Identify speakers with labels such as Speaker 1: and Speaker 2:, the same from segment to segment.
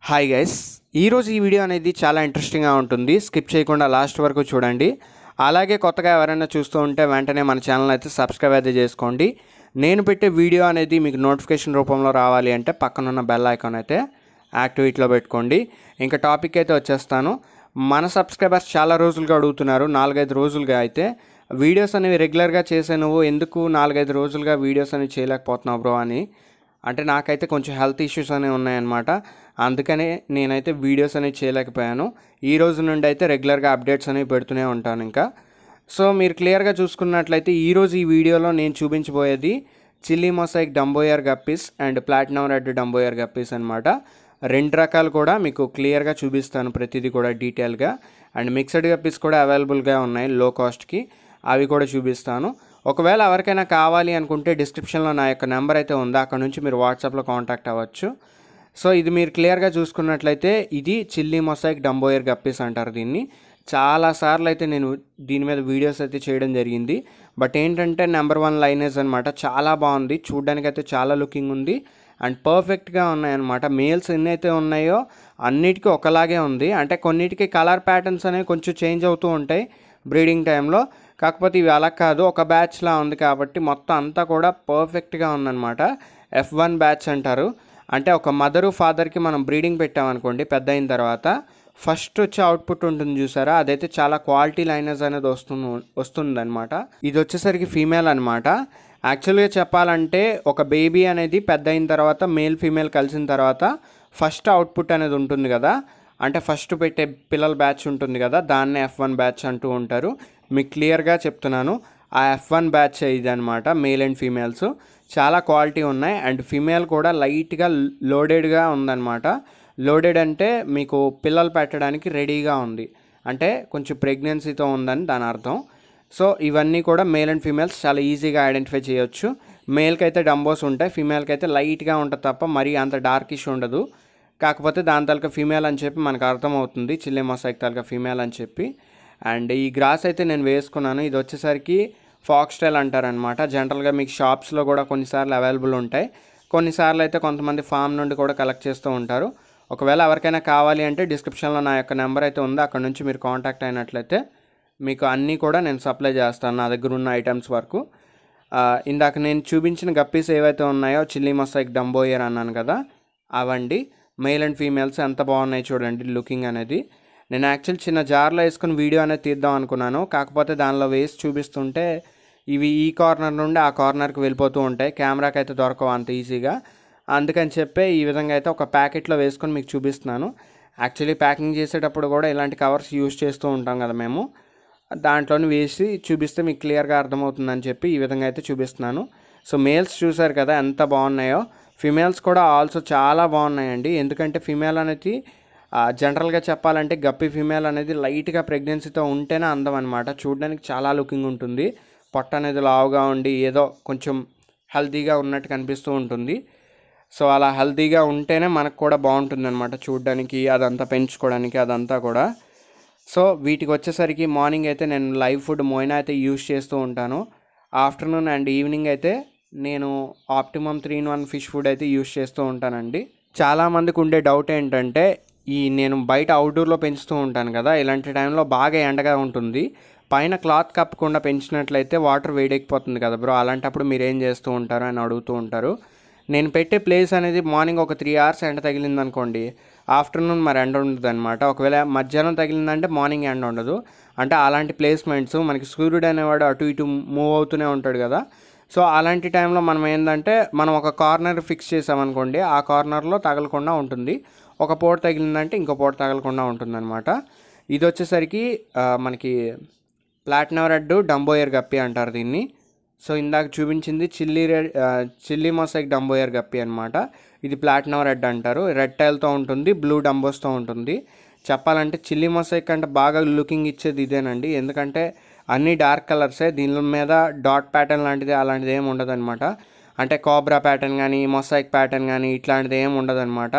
Speaker 1: hi guys ఈరోజు ఈ video అనేది చాలా ఇంట్రెస్టింగ్గా ఉంటుంది స్కిప్ చేయకుండా లాస్ట్ వరకు చూడండి అలాగే కొత్తగా ఎవరైనా చూస్తూ ఉంటే వెంటనే మన ఛానల్ అయితే సబ్స్క్రైబ్ అయితే చేసుకోండి నేను పెట్టే వీడియో అనేది మీకు నోటిఫికేషన్ రూపంలో రావాలి అంటే పక్కనున్న బెల్ ఐకాన్ అయితే యాక్టివేట్లో పెట్టుకోండి ఇంకా టాపిక్ అయితే వచ్చేస్తాను మన సబ్స్క్రైబర్స్ చాలా రోజులుగా అడుగుతున్నారు నాలుగైదు రోజులుగా అయితే వీడియోస్ అనేవి రెగ్యులర్గా చేసే నువ్వు ఎందుకు నాలుగైదు రోజులుగా వీడియోస్ అనేవి చేయలేకపోతున్నావు బ్రో అని అంటే నాకైతే కొంచెం హెల్త్ ఇష్యూస్ అనేవి ఉన్నాయన్నమాట అందుకనే నేనైతే వీడియోస్ అనేవి చేయలేకపోయాను ఈ రోజు నుండి అయితే రెగ్యులర్గా అప్డేట్స్ అనేవి పెడుతూనే ఉంటాను ఇంకా సో మీరు క్లియర్గా చూసుకున్నట్లయితే ఈరోజు ఈ వీడియోలో నేను చూపించబోయేది chilli mosaic dumbo ear guppies and platinum red dumbo ear guppies అనమాట రెండు రకాలు కూడా మీకు క్లియర్గా చూపిస్తాను ప్రతిదీ కూడా డీటెయిల్గా అండ్ మిక్స్డ్ గప్పీస్ కూడా అవైలబుల్గా ఉన్నాయి లో కాస్ట్కి అవి కూడా చూపిస్తాను ఒకవేళ ఎవరికైనా కావాలి అనుకుంటే డిస్క్రిప్షన్లో నా యొక్క నెంబర్ అయితే ఉంది అక్కడ నుంచి మీరు వాట్సాప్లో కాంటాక్ట్ అవ్వచ్చు సో ఇది మీరు క్లియర్గా చూసుకున్నట్లయితే ఇది చిల్లీ మొసైక్ డంబోయర్ గప్పీస్ అంటారు దీన్ని చాలా సార్లు అయితే నేను దీని మీద వీడియోస్ అయితే చేయడం జరిగింది బట్ ఏంటంటే నెంబర్ వన్ లైనేజ్ అనమాట చాలా బాగుంది చూడడానికి అయితే చాలా లుకింగ్ ఉంది అండ్ పర్ఫెక్ట్గా ఉన్నాయన్నమాట మేల్స్ ఎన్ని అయితే ఉన్నాయో అన్నిటికీ ఒకలాగే ఉంది అంటే కొన్నిటికి కలర్ ప్యాటర్న్స్ అనేవి కొంచెం చేంజ్ అవుతూ ఉంటాయి బ్రీడింగ్ టైంలో కాకపోతే ఇవి అలా కాదు ఒక బ్యాచ్లా ఉంది కాబట్టి మొత్తం అంతా కూడా పర్ఫెక్ట్గా ఉందన్నమాట ఎఫ్ వన్ బ్యాచ్ అంటారు అంటే ఒక మదరు ఫాదర్కి మనం బ్రీడింగ్ పెట్టామనుకోండి పెద్ద అయిన తర్వాత ఫస్ట్ వచ్చే అవుట్పుట్ ఉంటుంది చూసారా అదైతే చాలా క్వాలిటీ లైనర్స్ అనేది వస్తుంది వస్తుందన్నమాట ఇది వచ్చేసరికి ఫీమేల్ అనమాట యాక్చువల్గా చెప్పాలంటే ఒక బేబీ అనేది పెద్ద అయిన తర్వాత మేల్ ఫీమేల్ కలిసిన తర్వాత ఫస్ట్ అవుట్పుట్ అనేది ఉంటుంది కదా అంటే ఫస్ట్ పెట్టే పిల్లల బ్యాచ్ ఉంటుంది కదా దాన్నే ఎఫ్ వన్ బ్యాచ్ అంటూ ఉంటారు మీకు క్లియర్గా చెప్తున్నాను ఆ ఎఫ్ వన్ బ్యాచ్ ఇది అనమాట మేల్ అండ్ ఫీమేల్స్ చాలా క్వాలిటీ ఉన్నాయి అండ్ ఫీమేల్ కూడా లైట్గా లోడెడ్గా ఉందన్నమాట లోడెడ్ అంటే మీకు పిల్లలు పెట్టడానికి రెడీగా ఉంది అంటే కొంచెం ప్రెగ్నెన్సీతో ఉందని దాని అర్థం సో ఇవన్నీ కూడా మేల్ అండ్ ఫీమేల్స్ చాలా ఈజీగా ఐడెంటిఫై చేయొచ్చు మేల్కి అయితే డంబోస్ ఉంటాయి ఫీమేల్కి అయితే లైట్గా ఉంటుంది తప్ప మరీ అంత డార్కిష్ ఉండదు కాకపోతే దాని తాలూకా ఫీమేల్ అని చెప్పి మనకు అర్థమవుతుంది చిల్లే మొసైక్ తాలూకా ఫీమేల్ అని చెప్పి అండ్ ఈ గ్రాస్ అయితే నేను వేసుకున్నాను ఇది వచ్చేసరికి ఫాక్స్ స్టైల్ అంటారనమాట జనరల్గా మీకు షాప్స్లో కూడా కొన్నిసార్లు అవైలబుల్ ఉంటాయి కొన్నిసార్లు అయితే కొంతమంది ఫామ్ నుండి కూడా కలెక్ట్ చేస్తూ ఉంటారు ఒకవేళ ఎవరికైనా కావాలి అంటే డిస్క్రిప్షన్లో నా యొక్క నెంబర్ అయితే ఉంది అక్కడ నుంచి మీరు కాంటాక్ట్ అయినట్లయితే మీకు అన్నీ కూడా నేను సప్లై చేస్తాను నా దగ్గర ఉన్న ఐటమ్స్ వరకు ఆ, ఇందాక నేను చూపించిన గప్పీస్ ఏవైతే ఉన్నాయో చిల్లీ మొసైక్ డంబోయర్ అన్నాను కదా అవండి మేల్ అండ్ ఫీమేల్స్ ఎంత బాగున్నాయి చూడండి లుకింగ్ అనేది నేను యాక్చువల్ చిన్న జార్లో వేసుకుని వీడియో అనేది తీద్దాం అనుకున్నాను కాకపోతే దానిలో వేసి చూపిస్తుంటే ఇవి ఈ కార్నర్ నుండి ఆ కార్నర్కి వెళ్ళిపోతూ ఉంటాయి కెమెరాకి అయితే దొరకవు అంత ఈజీగా అందుకని చెప్పే ఈ విధంగా అయితే ఒక ప్యాకెట్లో వేసుకొని మీకు చూపిస్తున్నాను యాక్చువల్లీ ప్యాకింగ్ చేసేటప్పుడు కూడా ఇలాంటి కవర్స్ యూజ్ చేస్తూ ఉంటాం కదా మేము దాంట్లోని వేసి చూపిస్తే మీకు క్లియర్గా అర్థమవుతుందని చెప్పి ఈ విధంగా అయితే చూపిస్తున్నాను సో మేల్స్ చూసారు కదా ఎంత బాగున్నాయో ఫిమేల్స్ కూడా ఆల్సో చాలా బాగున్నాయండి ఎందుకంటే ఫిమేల్ అనేది జనరల్గా చెప్పాలంటే గప్పి ఫిమేల్ అనేది లైట్గా ప్రెగ్నెన్సీతో ఉంటేనే అందం అనమాట చూడడానికి చాలా లుకింగ్ ఉంటుంది పొట్ట అనేది లావుగా ఉండి ఏదో కొంచెం హెల్తీగా ఉన్నట్టు కనిపిస్తూ ఉంటుంది సో అలా హెల్తీగా ఉంటేనే మనకు కూడా బాగుంటుంది అనమాట చూడడానికి అదంతా పెంచుకోవడానికి అదంతా కూడా సో వీటికి వచ్చేసరికి మార్నింగ్ అయితే నేను లైవ్ ఫుడ్ మోయినా అయితే యూజ్ చేస్తూ ఉంటాను ఆఫ్టర్నూన్ అండ్ ఈవినింగ్ అయితే నేను optimum three in one fish food అయితే యూజ్ చేస్తూ ఉంటానండి చాలామందికి ఉండే డౌట్ ఏంటంటే ఈ నేను బయట అవుట్డోర్లో పెంచుతూ ఉంటాను కదా ఇలాంటి టైంలో బాగా ఎండగా ఉంటుంది పైన క్లాత్ కప్పకుండా పెంచినట్లయితే వాటర్ వేడెక్కిపోతుంది కదా బ్రో అలాంటప్పుడు మీరు ఏం చేస్తూ ఉంటారు అని అడుగుతూ ఉంటారు నేను పెట్టే ప్లేస్ అనేది మార్నింగ్ ఒక త్రీ అవర్స్ ఎండ తగిలింది అనుకోండి ఆఫ్టర్నూన్ మరి ఎండ ఉండదు అనమాట ఒకవేళ మధ్యాహ్నం తగిలిందంటే మార్నింగ్ ఎండ ఉండదు అంటే అలాంటి ప్లేస్మెంట్స్ మనకి సూర్యుడు అనేవాడు అటు ఇటు మూవ్ అవుతూనే ఉంటాడు కదా సో అలాంటి టైంలో మనం ఏంటంటే మనం ఒక కార్నర్ ఫిక్స్ చేసామనుకోండి ఆ కార్నర్లో తగలకుండా ఉంటుంది ఒక పూట తగిలిందంటే ఇంకో పూట తగలకుండా ఉంటుందన్నమాట ఇది వచ్చేసరికి ఆ, మనకి ప్లాటినం రెడ్ డంబోయర్ గప్పి అంటారు దీన్ని సో ఇందాక చూపించింది చిల్లీ రెడ్ ఆ, చిల్లీ మొసైక్ డంబోయర్ గప్పి అనమాట ఇది ప్లాటినం రెడ్ అంటారు రెడ్ టైల్తో ఉంటుంది బ్లూ డంబోస్తో ఉంటుంది చెప్పాలంటే చిల్లీ మొసైక్ అంటే బాగా లుకింగ్ ఇచ్చేది ఇదేనండి ఎందుకంటే అన్ని డార్క్ కలర్సే దీని మీద డాట్ ప్యాటర్న్ లాంటిది అలాంటిది ఏమి ఉండదన్నమాట అంటే కోబ్రా ప్యాటర్న్ కానీ మొసైక్ ప్యాటర్న్ కానీ ఇట్లాంటిది ఏమి ఉండదన్నమాట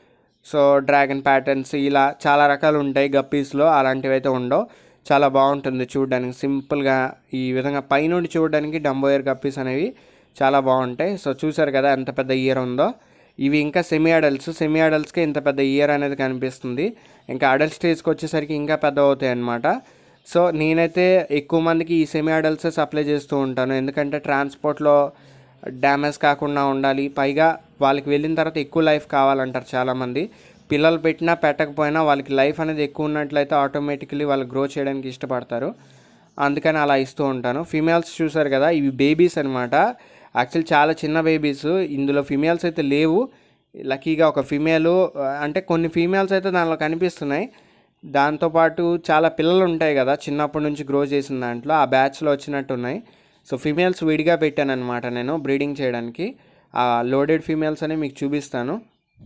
Speaker 1: సో డ్రాగన్ ప్యాటర్న్స్ ఇలా చాలా రకాలు ఉంటాయి గప్పీస్లో అలాంటివి అయితే ఉండవు చాలా బాగుంటుంది చూడడానికి సింపుల్గా ఈ విధంగా పైనుండి చూడడానికి డంబోయర్ గప్పీస్ అనేవి చాలా బాగుంటాయి సో చూసారు కదా ఎంత పెద్ద ఇయర్ ఉందో ఇవి ఇంకా సెమీ అడల్ట్స్ సెమీ అడల్ట్స్కి ఇంత పెద్ద ఇయర్ అనేది కనిపిస్తుంది ఇంకా అడల్ట్ స్టేజ్కి వచ్చేసరికి ఇంకా పెద్ద అవుతాయి అన్నమాట సో నేనైతే ఎక్కువ మందికి ఈ సెమీ అడల్ట్సే సప్లై చేస్తూ ఉంటాను ఎందుకంటే ట్రాన్స్పోర్ట్లో డ్యామేజ్ కాకుండా ఉండాలి పైగా వాళ్ళకి వెళ్ళిన తర్వాత ఎక్కువ లైఫ్ కావాలంటారు చాలామంది పిల్లలు పెట్టినా పెట్టకపోయినా వాళ్ళకి లైఫ్ అనేది ఎక్కువ ఉన్నట్లయితే ఆటోమేటికలీ వాళ్ళు గ్రో చేయడానికి ఇష్టపడతారు అందుకని అలా ఇస్తూ ఉంటాను ఫీమేల్స్ చూసారు కదా ఇవి బేబీస్ అనమాట యాక్చువల్ చాలా చిన్న బేబీస్ ఇందులో ఫీమేల్స్ అయితే లేవు లక్కీగా ఒక ఫీమేల్ అంటే కొన్ని ఫీమేల్స్ అయితే దానిలో కనిపిస్తున్నాయి దాంతోపాటు చాలా పిల్లలు ఉంటాయి కదా చిన్నప్పటి నుంచి గ్రో చేసిన దాంట్లో ఆ బ్యాచ్లో వచ్చినట్టు ఉన్నాయి సో ఫీమేల్స్ విడిగా పెట్టాను అనమాట నేను బ్రీడింగ్ చేయడానికి ఆ లోడెడ్ ఫీమేల్స్ అని మీకు చూపిస్తాను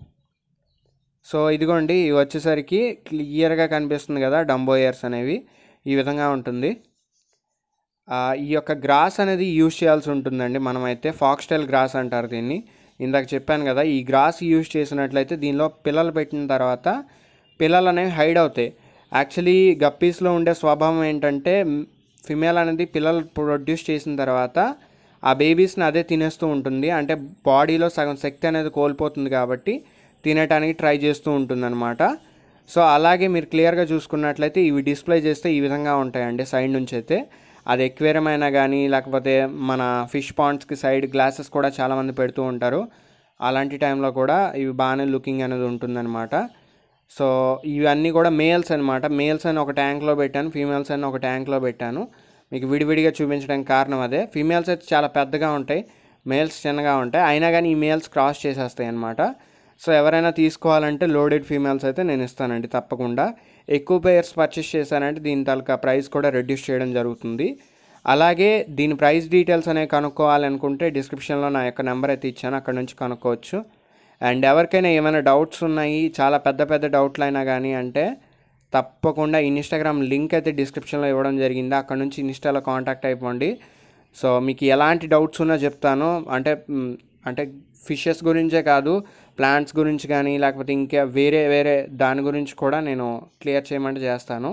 Speaker 1: సో ఇదిగోండి ఇవి వచ్చేసరికి క్లియర్గా కనిపిస్తుంది కదా డంబో ఇయర్స్ అనేవి ఈ విధంగా ఉంటుంది ఆ, ఈ యొక్క గ్రాస్ అనేది యూజ్ చేయాల్సి ఉంటుందండి మనమైతే ఫాక్స్టైల్ గ్రాస్ అంటారు దీన్ని ఇందాక చెప్పాను కదా ఈ గ్రాస్ యూజ్ చేసినట్లయితే దీనిలో పిల్లలు పెట్టిన తర్వాత పిల్లలు అనేవి హైడ్ అవుతాయి యాక్చువల్లీ గప్పీస్లో ఉండే స్వభావం ఏంటంటే ఫిమేల్ అనేది పిల్లలు ప్రొడ్యూస్ చేసిన తర్వాత ఆ బేబీస్ని అదే తినేస్తూ ఉంటుంది అంటే బాడీలో సగం శక్తి అనేది కోల్పోతుంది కాబట్టి తినటానికి ట్రై చేస్తూ ఉంటుందన్నమాట సో అలాగే మీరు క్లియర్గా చూసుకున్నట్లయితే ఇవి డిస్ప్లే చేస్తే ఈ విధంగా ఉంటాయండి సైడ్ నుంచి అయితే అది ఎక్వేరియం అయినా కానీ లేకపోతే మన ఫిష్ పాండ్స్కి సైడ్ గ్లాసెస్ కూడా చాలామంది పెడుతూ ఉంటారు అలాంటి టైంలో కూడా ఇవి బాగానే లుకింగ్ అనేది ఉంటుందన్నమాట సో ఇవన్నీ కూడా మేల్స్ అనమాట మేల్స్ అని ఒక ట్యాంక్లో పెట్టాను ఫీమేల్స్ అని ఒక ట్యాంక్లో పెట్టాను మీకు విడివిడిగా చూపించడానికి కారణం అదే ఫీమేల్స్ అయితే చాలా పెద్దగా ఉంటాయి మేల్స్ చిన్నగా ఉంటాయి అయినా కానీ ఈ మేల్స్ క్రాస్ చేసేస్తాయి అనమాట సో ఎవరైనా తీసుకోవాలంటే లోడెడ్ ఫీమేల్స్ అయితే నేను ఇస్తానండి తప్పకుండా ఎక్కువ పేర్స్ పర్చేస్ చేశానంటే దీని తాలూకా ప్రైస్ కూడా రెడ్యూస్ చేయడం జరుగుతుంది అలాగే దీని ప్రైస్ డీటెయిల్స్ అనేవి కనుక్కోవాలనుకుంటే డిస్క్రిప్షన్లో నా యొక్క నెంబర్ అయితే ఇచ్చాను అక్కడ నుంచి కనుక్కోవచ్చు అండ్ ఎవరికైనా ఏమైనా డౌట్స్ ఉన్నాయి చాలా పెద్ద పెద్ద డౌట్లు అయినా కానీ అంటే తప్పకుండా ఇన్స్టాగ్రామ్ లింక్ అయితే డిస్క్రిప్షన్లో ఇవ్వడం జరిగింది అక్కడ నుంచి ఇన్స్టాలో కాంటాక్ట్ అయిపోండి సో మీకు ఎలాంటి డౌట్స్ ఉన్నా చెప్తాను అంటే మ్, అంటే ఫిషెస్ గురించే కాదు ప్లాంట్స్ గురించి కానీ లేకపోతే ఇంకా వేరే వేరే దాని గురించి కూడా నేను క్లియర్ చేయమంటే చేస్తాను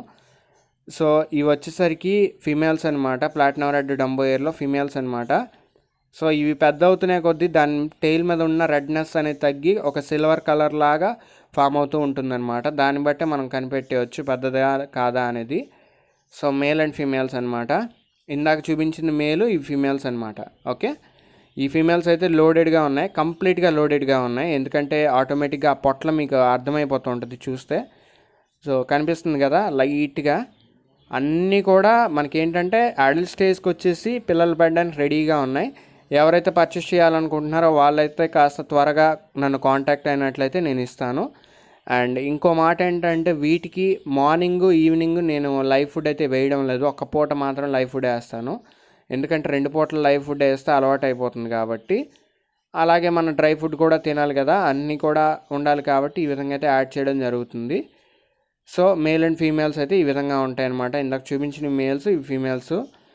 Speaker 1: సో ఇవి వచ్చేసరికి ఫీమేల్స్ అనమాట ప్లాటినం రెడ్ డంబోయర్లో ఫీమేల్స్ అనమాట సో ఇవి పెద్ద అవుతున్నాయి కొద్దీ దాని టెయిల్ మీద ఉన్న రెడ్నెస్ అనేది తగ్గి ఒక సిల్వర్ కలర్ లాగా ఫామ్ అవుతూ ఉంటుందన్నమాట దాన్ని బట్టే మనం కనిపెట్టేయచ్చు పెద్దదా కాదా అనేది సో మేల్ అండ్ ఫీమేల్స్ అనమాట ఇందాక చూపించిన మేలు ఈ ఫీమేల్స్ అనమాట ఓకే ఈ ఫీమేల్స్ అయితే లోడెడ్గా ఉన్నాయి కంప్లీట్గా లోడెడ్గా ఉన్నాయి ఎందుకంటే ఆటోమేటిక్గా ఆ పొట్ల మీకు అర్థమైపోతూ ఉంటుంది చూస్తే సో కనిపిస్తుంది కదా లైట్గా అన్నీ కూడా మనకి ఏంటంటే అడల్ట్ స్టేజ్కి వచ్చేసి పిల్లలు పడడానికి రెడీగా ఉన్నాయి ఎవరైతే పర్చేస్ చేయాలనుకుంటున్నారో వాళ్ళైతే కాస్త త్వరగా నన్ను కాంటాక్ట్ అయినట్లయితే నేను ఇస్తాను అండ్ ఇంకో మాట ఏంటంటే వీటికి మార్నింగ్ ఈవినింగ్ నేను లైవ్ ఫుడ్ అయితే వేయడం లేదు ఒక్క పూట మాత్రం లైవ్ ఫుడ్ వేస్తాను ఎందుకంటే రెండు పూటలు లైవ్ ఫుడ్ వేస్తే అలవాటు అయిపోతుంది కాబట్టి అలాగే మన డ్రై ఫుడ్ కూడా తినాలి కదా అన్నీ కూడా ఉండాలి కాబట్టి ఈ విధంగా అయితే యాడ్ చేయడం జరుగుతుంది సో మేల్ అండ్ ఫీమేల్స్ అయితే ఈ విధంగా ఉంటాయి అన్నమాట ఇందాక చూపించిన మేల్స్ ఇవి ఫీమేల్స్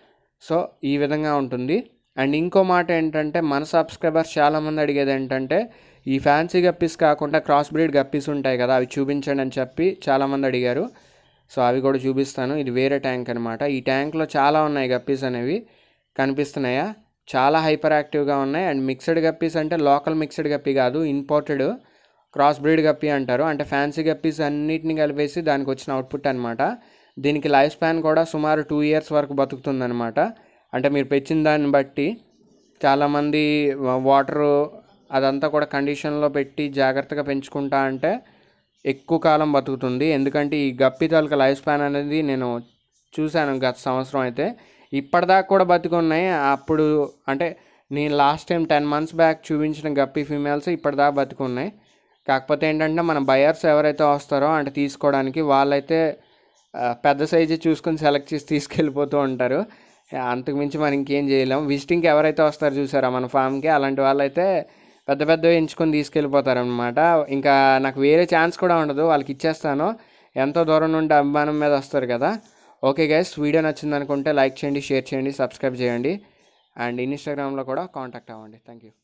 Speaker 1: సో ఈ విధంగా ఉంటుంది అండ్ ఇంకో మాట ఏంటంటే మన సబ్స్క్రైబర్స్ చాలామంది అడిగేది ఏంటంటే ఈ ఫ్యాన్సీ గప్పీస్ కాకుండా క్రాస్ బ్రీడ్ గప్పీస్ ఉంటాయి కదా అవి చూపించండి అని చెప్పి చాలామంది అడిగారు సో అవి కూడా చూపిస్తాను ఇది వేరే ట్యాంక్ అనమాట ఈ ట్యాంక్లో చాలా ఉన్నాయి గప్పీస్ అనేవి కనిపిస్తున్నాయా చాలా హైపర్ యాక్టివ్గా ఉన్నాయి అండ్ మిక్స్డ్ గప్పీస్ అంటే లోకల్ మిక్స్డ్ గప్పీ కాదు ఇంపోర్టెడ్ క్రాస్ బ్రీడ్ గప్పీ అంటారు అంటే ఫ్యాన్సీ గప్పీస్ అన్నిటిని కలిపేసి దానికి వచ్చిన అవుట్పుట్ అనమాట దీనికి లైఫ్ స్పాన్ కూడా సుమారు టూ ఇయర్స్ వరకు బతుకుతుందన్నమాట అంటే మీరు పెంచిన దాన్ని బట్టి చాలామంది వాటర్ అదంతా కూడా కండిషన్లో పెట్టి జాగ్రత్తగా పెంచుకుంటా అంటే ఎక్కువ కాలం బతుకుతుంది ఎందుకంటే ఈ గప్పి తాలూకా లైఫ్ స్పాన్ అనేది నేను చూశాను గత సంవత్సరం అయితే ఇప్పటిదాకా కూడా బతుకున్నాయి అప్పుడు అంటే నేను last time ten months back చూపించిన గప్పి ఫీమేల్స్ ఇప్పటిదాకా బతుకున్నాయి కాకపోతే ఏంటంటే మన బయర్స్ ఎవరైతే వస్తారో అంటే తీసుకోవడానికి వాళ్ళైతే ఆ, పెద్ద సైజు చూసుకొని సెలెక్ట్ చేసి తీసుకెళ్ళిపోతూ ఉంటారు అంతకు మించి మనం ఇంకేం చేయలేం విజిటింగ్కి ఎవరైతే వస్తారో చూసారా మన ఫామ్కి అలాంటి వాళ్ళైతే పెద్ద పెద్దవి ఎంచుకొని తీసుకెళ్ళిపోతారనమాట ఇంకా నాకు వేరే ఛాన్స్ కూడా ఉండదు వాళ్ళకి ఇచ్చేస్తాను ఎంతో దూరం నుండి అభిమానం మీద వస్తారు కదా ఓకే గైస్ వీడియో నచ్చింది అనుకుంటే లైక్ చేయండి షేర్ చేయండి సబ్స్క్రైబ్ చేయండి అండ్ ఇన్స్టాగ్రామ్లో కూడా కాంటాక్ట్ అవ్వండి థ్యాంక్ యూ